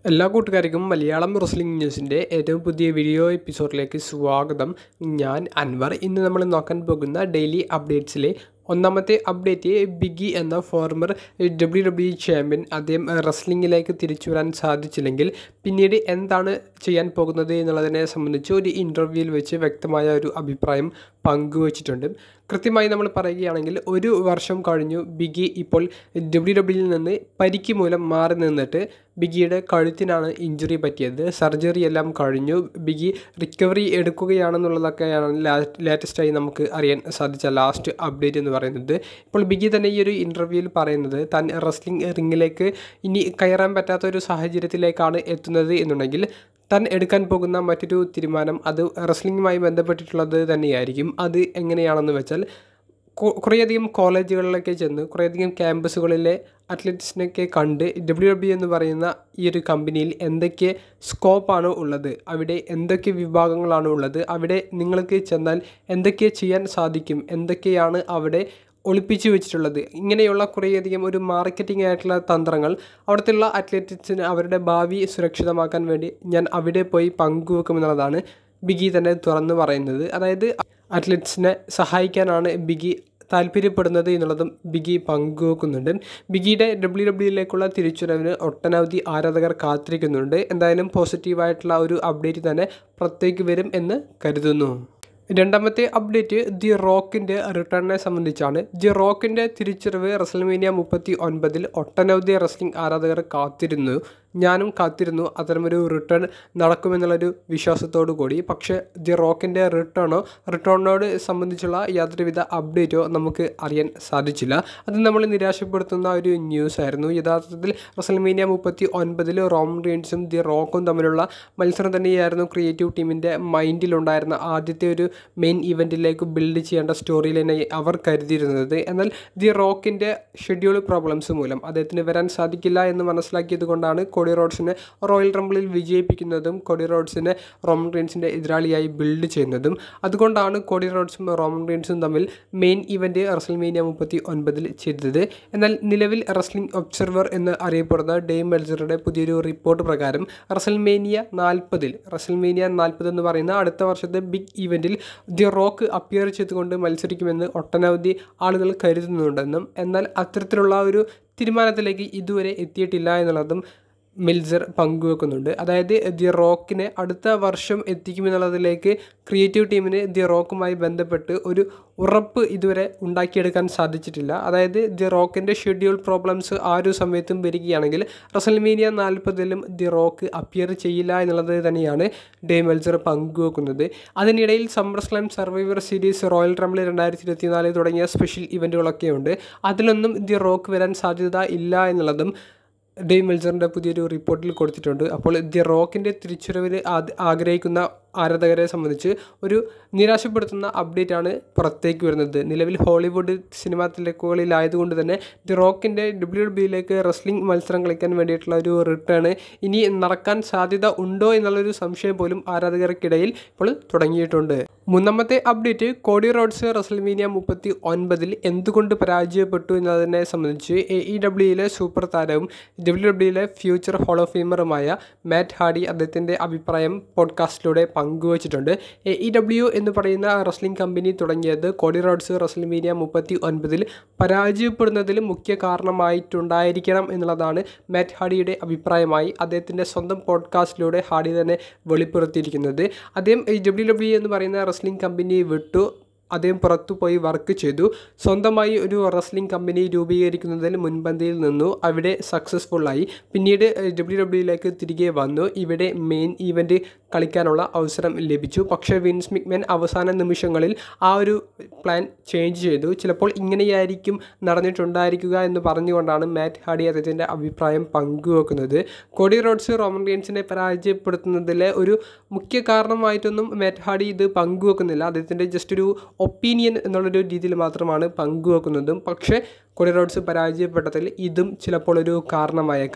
എല്ലാ കൂട്ടുകാർക്കും മലയാളം റെസ്ലിംഗ് ന്യൂസിൻ്റെ ഏറ്റവും പുതിയ വീഡിയോ എപ്പിസോഡിലേക്ക് സ്വാഗതം ഞാൻ അൻവർ ഇന്ന് നമ്മൾ നോക്കാൻ പോകുന്ന ഡെയിലി അപ്ഡേറ്റ്സിലെ ഒന്നാമത്തെ അപ്ഡേറ്റ് ബിഗി എന്ന ഫോർമർ ഡബ്ല്യു ഡബ്ല്യു ചാമ്പ്യൻ അദ്ദേഹം റെസ്ലിംഗിലേക്ക് തിരിച്ചു വരാൻ സാധിച്ചില്ലെങ്കിൽ പിന്നീട് എന്താണ് ചെയ്യാൻ പോകുന്നത് എന്നുള്ളതിനെ സംബന്ധിച്ച് ഒരു ഇൻ്റർവ്യൂവിൽ വെച്ച് വ്യക്തമായ ഒരു അഭിപ്രായം പങ്കുവച്ചിട്ടുണ്ട് കൃത്യമായി നമ്മൾ പറയുകയാണെങ്കിൽ ഒരു വർഷം കഴിഞ്ഞു ബിഗി ഇപ്പോൾ ഡബ്ല്യു ഡബ്ല്യുയിൽ നിന്ന് പരിക്ക് മൂലം മാറി നിന്നിട്ട് ബിഗിയുടെ കഴുത്തിനാണ് ഇഞ്ചുറി പറ്റിയത് സർജറി എല്ലാം കഴിഞ്ഞു ബിഗി റിക്കവറി എടുക്കുകയാണെന്നുള്ളതൊക്കെയാണ് ലേറ്റസ്റ്റായി നമുക്ക് അറിയാൻ സാധിച്ച ലാസ്റ്റ് അപ്ഡേറ്റ് എന്ന് പറയുന്നത് ഇപ്പോൾ ബിഗി തന്നെ ഈ ഒരു ഇൻ്റർവ്യൂവിൽ പറയുന്നത് താൻ റെസ്ലിംഗ് റിങ്ങിലേക്ക് ഇനി കയറാൻ പറ്റാത്ത ഒരു സാഹചര്യത്തിലേക്കാണ് എത്തുന്നത് എന്നുണ്ടെങ്കിൽ താൻ എടുക്കാൻ പോകുന്ന മറ്റൊരു തീരുമാനം അത് റെസ്ലിംഗുമായി ബന്ധപ്പെട്ടിട്ടുള്ളത് തന്നെയായിരിക്കും അത് എങ്ങനെയാണെന്ന് വെച്ചാൽ കുറേയധികം കോളേജുകളിലൊക്കെ ചെന്ന് കുറേയധികം ക്യാമ്പസുകളിലെ അത്ലറ്റ്സിനൊക്കെ കണ്ട് ഡബ്ല്യു ഡബ്ല്യു എന്ന് പറയുന്ന ഈ ഒരു കമ്പനിയിൽ എന്തൊക്കെ സ്കോപ്പാണ് ഉള്ളത് അവിടെ എന്തൊക്കെ വിഭാഗങ്ങളാണ് ഉള്ളത് അവിടെ നിങ്ങൾക്ക് ചെന്നാൽ എന്തൊക്കെ ചെയ്യാൻ സാധിക്കും എന്തൊക്കെയാണ് അവിടെ ഒളിപ്പിച്ചു വെച്ചിട്ടുള്ളത് ഇങ്ങനെയുള്ള കുറേയധികം ഒരു മാർക്കറ്റിംഗ് ആയിട്ടുള്ള തന്ത്രങ്ങൾ അവിടുത്തെയുള്ള അത്ലറ്റിക്സിന് അവരുടെ ഭാവി സുരക്ഷിതമാക്കാൻ വേണ്ടി ഞാൻ അവിടെ പോയി പങ്കുവെക്കുമെന്നുള്ളതാണ് ബിഗി തന്നെ തുറന്നു പറയുന്നത് അതായത് അത്ലറ്റ്സിനെ സഹായിക്കാനാണ് ബിഗി താല്പര്യപ്പെടുന്നത് എന്നുള്ളതും ബിഗി പങ്കുവെക്കുന്നുണ്ട് ബിഗിയുടെ ഡബ്ല്യു ഡബ്ല്യുയിലേക്കുള്ള തിരിച്ചുവരവിന് ഒട്ടനവധി ആരാധകർ കാത്തിരിക്കുന്നുണ്ട് എന്തായാലും പോസിറ്റീവായിട്ടുള്ള ഒരു അപ്ഡേറ്റ് തന്നെ പുറത്തേക്ക് വരും എന്ന് കരുതുന്നു രണ്ടാമത്തെ അപ്ഡേറ്റ് ദി റോക്കിൻ്റെ റിട്ടേണിനെ സംബന്ധിച്ചാണ് ദി റോക്കിൻ്റെ തിരിച്ചുവരവ് റസൽമേനിയ മുപ്പത്തി ഒൻപതിൽ ഒട്ടനവധി റെസ്ലിംഗ് ആരാധകർ കാത്തിരുന്നു ഞാനും കാത്തിരുന്നു അത്തരമൊരു റിട്ടേൺ നടക്കുമെന്നുള്ളൊരു വിശ്വാസത്തോടു കൂടി പക്ഷേ ദി റോക്കിൻ്റെ റിട്ടേണോ റിട്ടേണിനോട് സംബന്ധിച്ചുള്ള യാതൊരുവിധ അപ്ഡേറ്റോ നമുക്ക് അറിയാൻ സാധിച്ചില്ല അത് നമ്മൾ നിരാശപ്പെടുത്തുന്ന ഒരു ന്യൂസ് ആയിരുന്നു യഥാർത്ഥത്തിൽ റസൽമേനിയ മുപ്പത്തി ഒൻപതിൽ റോം റീൻസും ദി റോക്കും തമ്മിലുള്ള മത്സരം തന്നെയായിരുന്നു ക്രിയേറ്റീവ് ടീമിൻ്റെ മൈൻഡിലുണ്ടായിരുന്ന ആദ്യത്തെ ഒരു മെയിൻ ഇവൻറ്റിലേക്ക് ബിൽഡ് ചെയ്യേണ്ട സ്റ്റോറി ലൈനായി അവർ കരുതിയിരുന്നത് എന്നാൽ ദി റോക്കിൻ്റെ ഷെഡ്യൂൾ പ്രോബ്ലംസ് മൂലം അദ്ദേഹത്തിന് വരാൻ സാധിക്കില്ല എന്ന് മനസ്സിലാക്കിയത് കൊണ്ടാണ് കോഡി റോഡ്സിനെ റോയൽ റംബിളിൽ വിജയിപ്പിക്കുന്നതും കോഡി റോഡ്സിനെ റോമൻ റീൻസിൻ്റെ എതിരാളിയായി ബിൽഡ് ചെയ്യുന്നതും അതുകൊണ്ടാണ് കോഡി റോഡ്സും റോമൻ റീൻസും തമ്മിൽ മെയിൻ ഇവൻ്റ് റസൽമേനിയ മുപ്പത്തി ഒൻപതിൽ ചെയ്തത് എന്നാൽ നിലവിൽ റസ്ലിംഗ് ഒബ്സർവർ എന്ന് അറിയപ്പെടുന്ന ഡെയിം മെൽസറുടെ പുതിയൊരു റിപ്പോർട്ട് പ്രകാരം റസൽമേനിയ നാൽപ്പതിൽ റസൽമേനിയ നാൽപ്പത് എന്ന് പറയുന്ന അടുത്ത വർഷത്തെ ബിഗ് ഇവൻറ്റിൽ ദി റോക്ക് അപ്പിയർ ചെയ്തുകൊണ്ട് മത്സരിക്കുമെന്ന് ഒട്ടനവധി ആളുകൾ കരുതുന്നുണ്ടെന്നും എന്നാൽ അത്തരത്തിലുള്ള ഒരു തീരുമാനത്തിലേക്ക് ഇതുവരെ എത്തിയിട്ടില്ല എന്നുള്ളതും മിൽസർ പങ്കുവെക്കുന്നുണ്ട് അതായത് ദി റോക്കിനെ അടുത്ത വർഷം എത്തിക്കുമെന്നുള്ളതിലേക്ക് ക്രിയേറ്റീവ് ടീമിന് ദി റോക്കുമായി ബന്ധപ്പെട്ട് ഒരു ഉറപ്പ് ഇതുവരെ ഉണ്ടാക്കിയെടുക്കാൻ സാധിച്ചിട്ടില്ല അതായത് ദി റോക്കിൻ്റെ ഷെഡ്യൂൾ പ്രോബ്ലംസ് ആ ഒരു സമയത്തും വരികയാണെങ്കിൽ റസൽമീനിയ നാൽപ്പതിലും ദി റോക്ക് അപ്പിയർ ചെയ്യില്ല എന്നുള്ളത് തന്നെയാണ് ഡേ മെൽസർ പങ്കുവെക്കുന്നത് അതിനിടയിൽ Summer Slam Survivor Series Royal Rumble രണ്ടായിരത്തി ഇരുപത്തിനാല് തുടങ്ങിയ സ്പെഷ്യൽ ഇവൻറ്റുകളൊക്കെ ഉണ്ട് അതിലൊന്നും ദി റോക്ക് വരാൻ സാധ്യത ഇല്ല എന്നുള്ളതും ഡേ മെൽസറിൻ്റെ പുതിയൊരു റിപ്പോർട്ടിൽ കൊടുത്തിട്ടുണ്ട് അപ്പോൾ ദി റോക്കിൻ്റെ തിരിച്ചുവരവിൽ ആഗ്രഹിക്കുന്ന ആരാധകരെ സംബന്ധിച്ച് ഒരു നിരാശപ്പെടുത്തുന്ന അപ്ഡേറ്റ് ആണ് പുറത്തേക്ക് വരുന്നത് നിലവിൽ ഹോളിവുഡ് സിനിമാ തിരക്കുകളിലായതുകൊണ്ട് തന്നെ ദി റോക്കിൻ്റെ ഡബ്ല്യു ഡബ്ല്യുയിലേക്ക് റെസ്ലിംഗ് മത്സരം കളിക്കാൻ വേണ്ടിയിട്ടുള്ള ഒരു റിട്ടേൺ ഇനി നടക്കാൻ സാധ്യത ഉണ്ടോ എന്നുള്ളൊരു സംശയം പോലും ആരാധകർക്കിടയിൽ ഇപ്പോൾ തുടങ്ങിയിട്ടുണ്ട് മൂന്നാമത്തെ അപ്ഡേറ്റ് കോഡി റോഡ്സ് റസൽമീനിയ മുപ്പത്തി ഒൻപതിൽ എന്തുകൊണ്ട് പരാജയപ്പെട്ടു എന്നതിനെ സംബന്ധിച്ച് എ ഇ ഡബ്ല്യുയിലെ സൂപ്പർ താരവും ഡബ്ല്യു ഡബ്ല്യുയിലെ ഫ്യൂച്ചർ ഹോൾ ഓഫ് ഫെയിമറുമായ മാറ്റ് ഹാഡി അദ്ദേഹത്തിൻ്റെ അഭിപ്രായം പോഡ്കാസ്റ്റിലൂടെ പങ്കുവച്ചിട്ടുണ്ട് എ ഇ ഡബ്ല്യു എന്ന് പറയുന്ന റെസ്ലിംഗ് കമ്പനി തുടങ്ങിയത് കോഡി റോഡ്സ് റസൽമീനിയ മുപ്പത്തി ഒൻപതിൽ പരാജയപ്പെടുന്നതിൽ മുഖ്യ കാരണമായിട്ടുണ്ടായിരിക്കണം എന്നുള്ളതാണ് മാറ്റ് ഹാഡിയുടെ അഭിപ്രായമായി അദ്ദേഹത്തിൻ്റെ സ്വന്തം പോഡ്കാസ്റ്റിലൂടെ ഹാഡി തന്നെ വെളിപ്പെടുത്തിയിരിക്കുന്നത് അദ്ദേഹം ഡബ്ല്യു ഡബ്ല്യു എന്ന് പറയുന്ന റെസ്ലിംഗ് കമ്പനി വിട്ടു അദ്ദേഹം പുറത്തു പോയി വർക്ക് ചെയ്തു സ്വന്തമായി ഒരു റെസ്ലിംഗ് കമ്പനി രൂപീകരിക്കുന്നതിൽ മുൻപന്തിയിൽ നിന്നു അവിടെ സക്സസ്ഫുള്ളായി പിന്നീട് ഡബ്ല്യു ഡബ്ല്യുയിലേക്ക് തിരികെ വന്നു ഇവിടെ മെയിൻ ഈവൻറ്റ് കളിക്കാനുള്ള അവസരം ലഭിച്ചു പക്ഷേ വിൻസ് മിക്മെൻ അവസാന നിമിഷങ്ങളിൽ ആ ഒരു പ്ലാൻ ചേഞ്ച് ചെയ്തു ചിലപ്പോൾ ഇങ്ങനെയായിരിക്കും നടന്നിട്ടുണ്ടായിരിക്കുക എന്ന് പറഞ്ഞുകൊണ്ടാണ് മാറ്റ് ഹാഡി അദ്ദേഹത്തിൻ്റെ അഭിപ്രായം പങ്കുവെക്കുന്നത് കോഡി റോഡ്സ് റോമൻ റീൻസിനെ പരാജയപ്പെടുത്തുന്നതിലെ ഒരു മുഖ്യ കാരണമായിട്ടൊന്നും മാറ്റ് ഹാഡി ഇത് പങ്കുവെക്കുന്നില്ല അദ്ദേഹത്തിൻ്റെ ജസ്റ്റ് ഒരു ഒപ്പീനിയൻ എന്നുള്ളൊരു രീതിയിൽ മാത്രമാണ് പങ്കുവെക്കുന്നതും പക്ഷേ കോഡി റോഡ്സ് പരാജയപ്പെട്ടതിൽ ഇതും ചിലപ്പോൾ ഒരു കാരണമായേക്കാം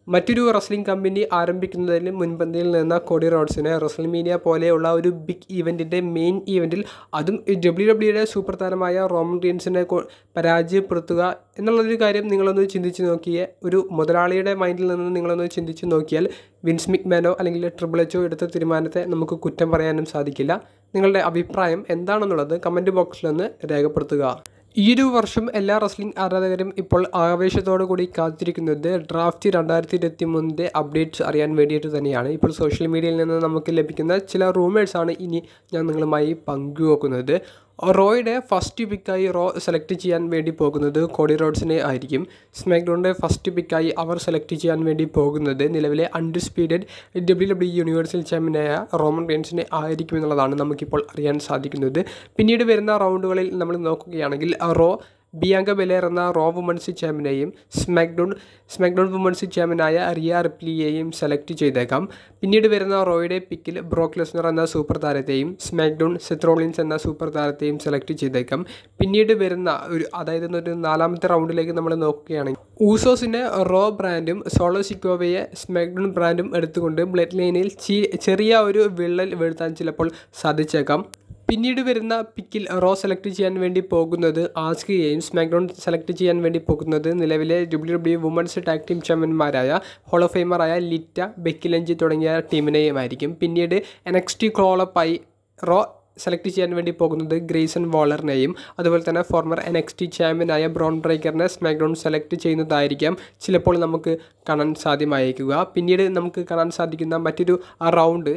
മറ്റൊരു റെസ്ലിംഗ് കമ്പനി ആരംഭിക്കുന്നതിന് മുൻപന്തിയിൽ നിന്ന കോഡി റോഡ്സിനെ റെസ്ലിമീനിയ പോലെയുള്ള ഒരു ബിഗ് ഈവൻറ്റിൻ്റെ മെയിൻ ഈവൻറ്റിൽ അതും ഡബ്ല്യു ഡബ്ല്യുടെ സൂപ്പർ താരമായ റോമൻ റീൻസിനെ കൊ- പരാജയപ്പെടുത്തുക എന്നുള്ളൊരു കാര്യം നിങ്ങളൊന്ന് ചിന്തിച്ച് നോക്കിയേ ഒരു മുതലാളിയുടെ മൈൻഡിൽ നിന്ന് നിങ്ങളൊന്ന് ചിന്തിച്ച് നോക്കിയാൽ വിൻസ് മിക്മാനോ അല്ലെങ്കിൽ ട്രിപ്പിൾ എച്ചോ എടുത്ത തീരുമാനത്തെ നമുക്ക് കുറ്റം പറയാനും സാധിക്കില്ല നിങ്ങളുടെ അഭിപ്രായം എന്താണെന്നുള്ളത് കമൻറ്റ് ബോക്സിലൊന്ന് രേഖപ്പെടുത്തുക ഈ ഒരു വർഷം എല്ലാ റെസ്ലിംഗ് ആരാധകരും ഇപ്പോൾ ആവേശത്തോടു കൂടി കാത്തിരിക്കുന്നത് ഡ്രാഫ്റ്റ് രണ്ടായിരത്തി ഇരുപത്തി മൂന്നിൻ്റെ അപ്ഡേറ്റ്സ് അറിയാൻ വേണ്ടിയിട്ട് തന്നെയാണ് ഇപ്പോൾ സോഷ്യൽ മീഡിയയിൽ നിന്ന് നമുക്ക് ലഭിക്കുന്ന ചില റൂമേഴ്സാണ് ഇനി ഞാൻ നിങ്ങളുമായി പങ്കുവെക്കുന്നത് റോയുടെ ഫസ്റ്റ് പിക്കായി റോ സെലക്ട് ചെയ്യാൻ വേണ്ടി പോകുന്നത് കോഡി റോഡ്സിനെ ആയിരിക്കും സ്മാക്ഡൗണിൻ്റെ ഫസ്റ്റ് പിക്കായി അവർ സെലക്ട് ചെയ്യാൻ വേണ്ടി പോകുന്നത് നിലവിലെ അൺഡിസ്പ്യൂറ്റഡ് ഡബ്ല്യു ഡബ്ല്യു യൂണിവേഴ്സൽ ചാമ്പ്യനായ റോമൻ റെയിൻസിനെ ആയിരിക്കും എന്നുള്ളതാണ് നമുക്കിപ്പോൾ അറിയാൻ സാധിക്കുന്നത് പിന്നീട് വരുന്ന റൗണ്ടുകളിൽ നമ്മൾ നോക്കുകയാണെങ്കിൽ റോ ബിയാങ്ക ബെലേർ എന്ന റോ വുമൺസ് ചാമ്പ്യനെയും സ്മാക്ഡൗൺ സ്മാക്ഡൗൺ വുമൺസ് ചാമ്പ്യനായ റിയ റിപ്ലിയെയും സെലക്ട് ചെയ്തേക്കാം പിന്നീട് വരുന്ന റോയുടെ പിക്കിൽ ബ്രോക്ക് ലെസ്നർ എന്ന സൂപ്പർ താരത്തെയും സ്മാക്ഡൗൺ സെത്രോളിൻസ് എന്ന സൂപ്പർ താരത്തെയും സെലക്ട് ചെയ്തേക്കാം പിന്നീട് വരുന്ന ഒരു അതായത് ഒരു നാലാമത്തെ റൗണ്ടിലേക്ക് നമ്മൾ നോക്കുകയാണെങ്കിൽ ഊസോസിൻ്റെ റോ ബ്രാൻഡും സോളോ സിക്കോവയെ സ്മാക്ഡൗൺ ബ്രാൻഡും എടുത്തുകൊണ്ട് ബ്ലഡ് ലൈനിൽ ചി- ചെറിയ ഒരു വിള്ളൽ വീഴ്ത്താൻ ചിലപ്പോൾ സാധിച്ചേക്കാം പിന്നീട് വരുന്ന പിക്കിൽ റോ സെലക്ട് ചെയ്യാൻ വേണ്ടി പോകുന്നത് ആസ്കിയെയും സ്മാക്ഡൗൺ സെലക്ട് ചെയ്യാൻ വേണ്ടി പോകുന്നത് നിലവിലെ W W women's tag team ചാമ്പ്യന്മാരായ ഹോൾ ഓഫ് ഫെയിമറായ ലിറ്റ ബെക്കിലഞ്ചി തുടങ്ങിയ ടീമിനെയുമായിരിക്കും പിന്നീട് എനക്സ്റ്റി ക്ലോളപ്പായി റോ സെലക്ട് ചെയ്യാൻ വേണ്ടി പോകുന്നത് ഗ്രേസൺ വോളറിനെയും അതുപോലെ തന്നെ ഫോർമർ എൻ എക്സ് ടി ചാമ്പ്യനായ ബ്രോൺ ബ്രേക്കറിനെ സ്മാക്ഡൗൺ സെലക്ട് ചെയ്യുന്നതായിരിക്കാം ചിലപ്പോൾ നമുക്ക് കാണാൻ സാധ്യമായേക്കുക പിന്നീട് നമുക്ക് കാണാൻ സാധിക്കുന്ന മറ്റൊരു റൗണ്ട്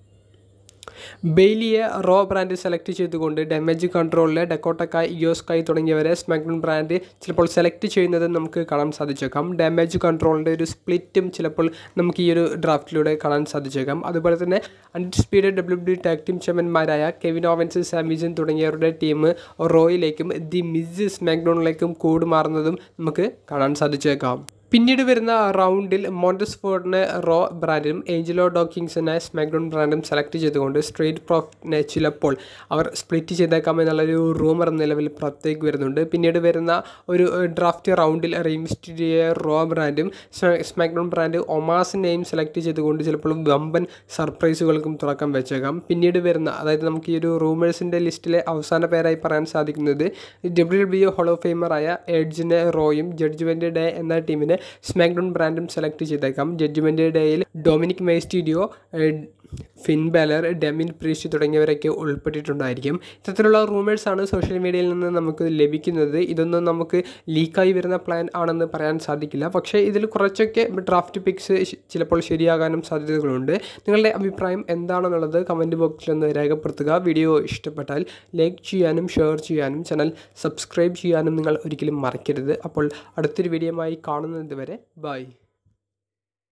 ബെയ്ലിയെ റോ ബ്രാൻഡ് സെലക്ട് ചെയ്തുകൊണ്ട് ഡാമേജ് കൺട്രോളിലെ ഡെക്കോട്ടക്കായ് ഇയോസ്കായ് തുടങ്ങിയവരെ സ്മാക്ഡൗൺ ബ്രാൻഡ് ചിലപ്പോൾ സെലക്ട് ചെയ്യുന്നത് നമുക്ക് കാണാൻ സാധിച്ചേക്കാം ഡാമേജ് കൺട്രോളിൻ്റെ ഒരു സ്പ്ലിറ്റും ചിലപ്പോൾ നമുക്ക് ഈ ഒരു ഡ്രാഫ്റ്റിലൂടെ കാണാൻ സാധിച്ചേക്കാം അതുപോലെ തന്നെ undisputed W W tag team ചാമ്പ്യന്മാരായ കെവിൻ ഓവൻസ് സാമിസൺ തുടങ്ങിയവരുടെ ടീം റോയിലേക്കും ദി മിസ് സ്മാക്ഡൗണിലേക്കും കൂടുമാറുന്നതും നമുക്ക് കാണാൻ സാധിച്ചേക്കാം പിന്നീട് വരുന്ന റൗണ്ടിൽ മോണ്ടസ്ഫോർഡിനെ റോ ബ്രാൻഡും ഏഞ്ചലോ ഡോക്കിങ്സിനെ സ്മാക്ഡൗൺ ബ്രാൻഡും സെലക്ട് ചെയ്തുകൊണ്ട് സ്ട്രേറ്റ് പ്രോഫിറ്റിനെ ചിലപ്പോൾ അവർ സ്പ്ലിറ്റ് ചെയ്തേക്കാം എന്നുള്ളൊരു റൂമർ നിലവിൽ പുറത്തേക്ക് വരുന്നുണ്ട് പിന്നീട് വരുന്ന ഒരു ഡ്രാഫ്റ്റ് റൗണ്ടിൽ റീമിസ്റ്റിഡിയെ റോ ബ്രാൻഡും സ്മാക്ഡൗൺ ബ്രാൻഡ് ഒമാസിനെയും സെലക്ട് ചെയ്തുകൊണ്ട് ചിലപ്പോൾ വമ്പൻ സർപ്രൈസുകൾക്കും തുറക്കം വെച്ചേക്കാം പിന്നീട് വരുന്ന അതായത് നമുക്ക് ഈ ഒരു റൂമേഴ്സിൻ്റെ ലിസ്റ്റിലെ അവസാന പേരായി പറയാൻ സാധിക്കുന്നത് ഡബ്ല്യു ഡബ്ല്യു ഹോളോ ഫെയിമറായ എഡ്ജിനെ റോയും ജഡ്ജ്മെൻറ്റ് ഡേ എന്ന ടീമിനെ സ്മാക്ഡൗൺ ബ്രാൻഡും സെലക്ട് ചെയ്തേക്കാം ജഡ്ജ്മെൻറ്റ് ഡേയിൽ ഡൊമിനിക് മേസ്റ്റീഡിയോ ഫിൻ ബാലർ ഡെമിൻ പ്രീസ്റ്റ് തുടങ്ങിയവരൊക്കെ ഉൾപ്പെട്ടിട്ടുണ്ടായിരിക്കും ഇത്തരത്തിലുള്ള റൂമേഴ്സാണ് സോഷ്യൽ മീഡിയയിൽ നിന്ന് നമുക്ക് ലഭിക്കുന്നത് ഇതൊന്നും നമുക്ക് ലീക്കായി വരുന്ന പ്ലാൻ ആണെന്ന് പറയാൻ സാധിക്കില്ല പക്ഷേ ഇതിൽ കുറച്ചൊക്കെ ഡ്രാഫ്റ്റ് പിക്സ് ചിലപ്പോൾ ശരിയാകാനും സാധ്യതകളുണ്ട് നിങ്ങളുടെ അഭിപ്രായം എന്താണെന്നുള്ളത് കമൻറ്റ് ബോക്സിൽ ഒന്ന് രേഖപ്പെടുത്തുക വീഡിയോ ഇഷ്ടപ്പെട്ടാൽ ലൈക്ക് ചെയ്യാനും ഷെയർ ചെയ്യാനും ചാനൽ സബ്സ്ക്രൈബ് ചെയ്യാനും നിങ്ങൾ ഒരിക്കലും മറക്കരുത് അപ്പോൾ അടുത്തൊരു വീഡിയോയുമായി കാണുന്നത് വരെ ബൈ